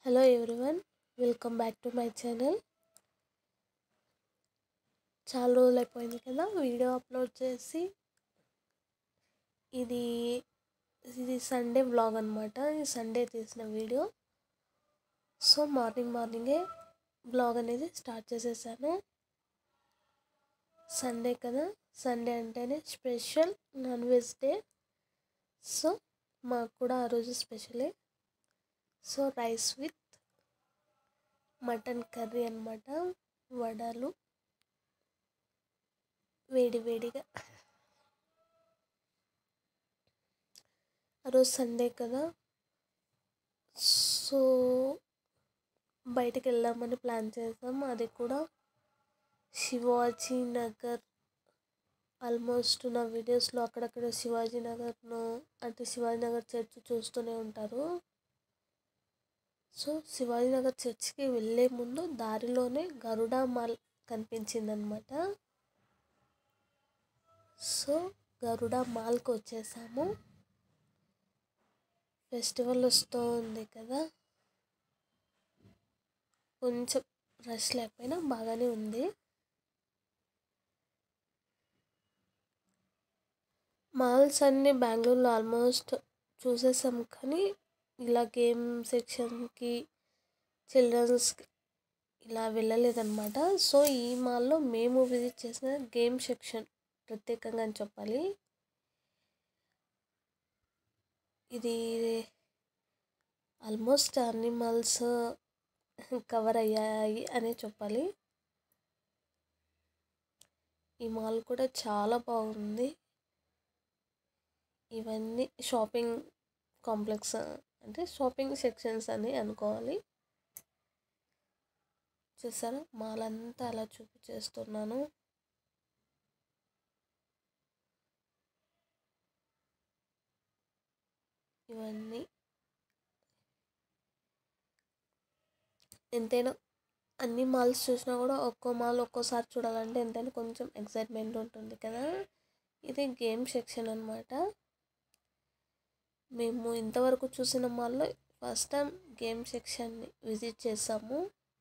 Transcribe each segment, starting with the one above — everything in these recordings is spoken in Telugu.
hello everyone welcome back to my channel చాలా రోజులు అయిపోయింది కదా వీడియో అప్లోడ్ చేసి ఇది ఇది సండే వ్లాగ్ అనమాట ఇది సండే తీసిన వీడియో సో మార్నింగ్ మార్నింగే బ్లాగ్ అనేది స్టార్ట్ చేసేసాను సండే కదా సండే అంటేనే special non veg day so మాకు కూడా ఆ రోజు స్పెషలే so rice with mutton curry అనమాట వడలు వేడి వేడిగా ఆ రోజు సండే కదా సో బయటకు వెళ్దామని ప్లాన్ చేసాం అది కూడా శివాజీ నగర్ ఆల్మోస్ట్ నా వీడియోస్లో అక్కడక్కడ శివాజీ నగర్ను అంటే శివాజీ నగర్ చర్చ్ చూస్తూనే ఉంటారు సో శివాజీ నగర్ చర్చ్కి వెళ్ళే ముందు దారిలోనే గరుడా మాల్ కనిపించిందనమాట సో గరుడా మాల్కి వచ్చేసాము ఫెస్టివల్ వస్తూ ఉంది కదా కొంచెం రష్ లేకపోయినా బాగానే ఉంది మాల్స్ అన్నీ బెంగళూరులో ఆల్మోస్ట్ చూసేసాం కానీ ఇలా గేమ్ సెక్షన్కి చిల్డ్రన్స్ ఇలా వెళ్ళలేదన్నమాట సో ఈ మాల్లో మేము విజిట్ చేసిన గేమ్ సెక్షన్ ప్రత్యేకంగా అని చెప్పాలి ఇది ఆల్మోస్ట్ అన్ని మాల్స్ కవర్ అయ్యాయి అనే చెప్పాలి ఈ మాల్ కూడా చాలా బాగుంది ఇవన్నీ షాపింగ్ కాంప్లెక్స్ అంటే షాపింగ్ సెక్షన్స్ అని అనుకోవాలి చూసారా మాల్ అంతా అలా చూపించేస్తున్నాను ఇవన్నీ ఎంతైనా అన్ని మాల్స్ చూసినా కూడా ఒక్కో మాల్ ఒక్కోసారి చూడాలంటే ఎంతైనా కొంచెం ఎక్సైట్మెంట్ ఉంటుంది కదా ఇది గేమ్ సెక్షన్ అనమాట మేము ఇంతవరకు చూసిన మాల్లో ఫస్ట్ టైం గేమ్ సెక్షన్ని విజిట్ చేసాము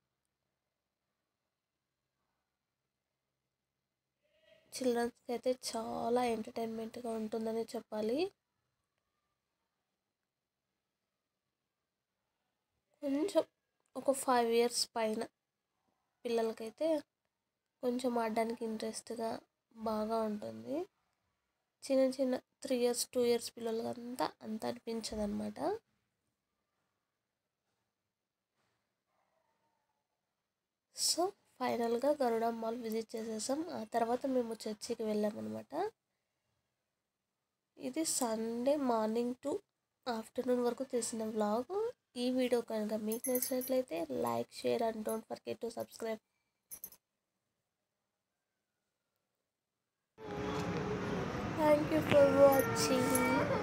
చిల్డ్రన్స్కి అయితే చాలా ఎంటర్టైన్మెంట్గా ఉంటుందని చెప్పాలి కొంచెం ఒక ఫైవ్ ఇయర్స్ పైన పిల్లలకైతే కొంచెం ఆడడానికి ఇంట్రెస్ట్గా బాగా ఉంటుంది చిన్న చిన్న త్రీ ఇయర్స్ టూ ఇయర్స్ పిల్లలకంతా అంత అనిపించదు అనమాట సో ఫైనల్గా గరుడ మాల్ విజిట్ చేసేసాం ఆ తర్వాత మేము చర్చికి వెళ్ళామన్నమాట ఇది సండే మార్నింగ్ టు ఆఫ్టర్నూన్ వరకు తీసిన వ్లాగ్ ఈ వీడియో కనుక మీకు నచ్చినట్లయితే like share and don't forget to subscribe thank you for watching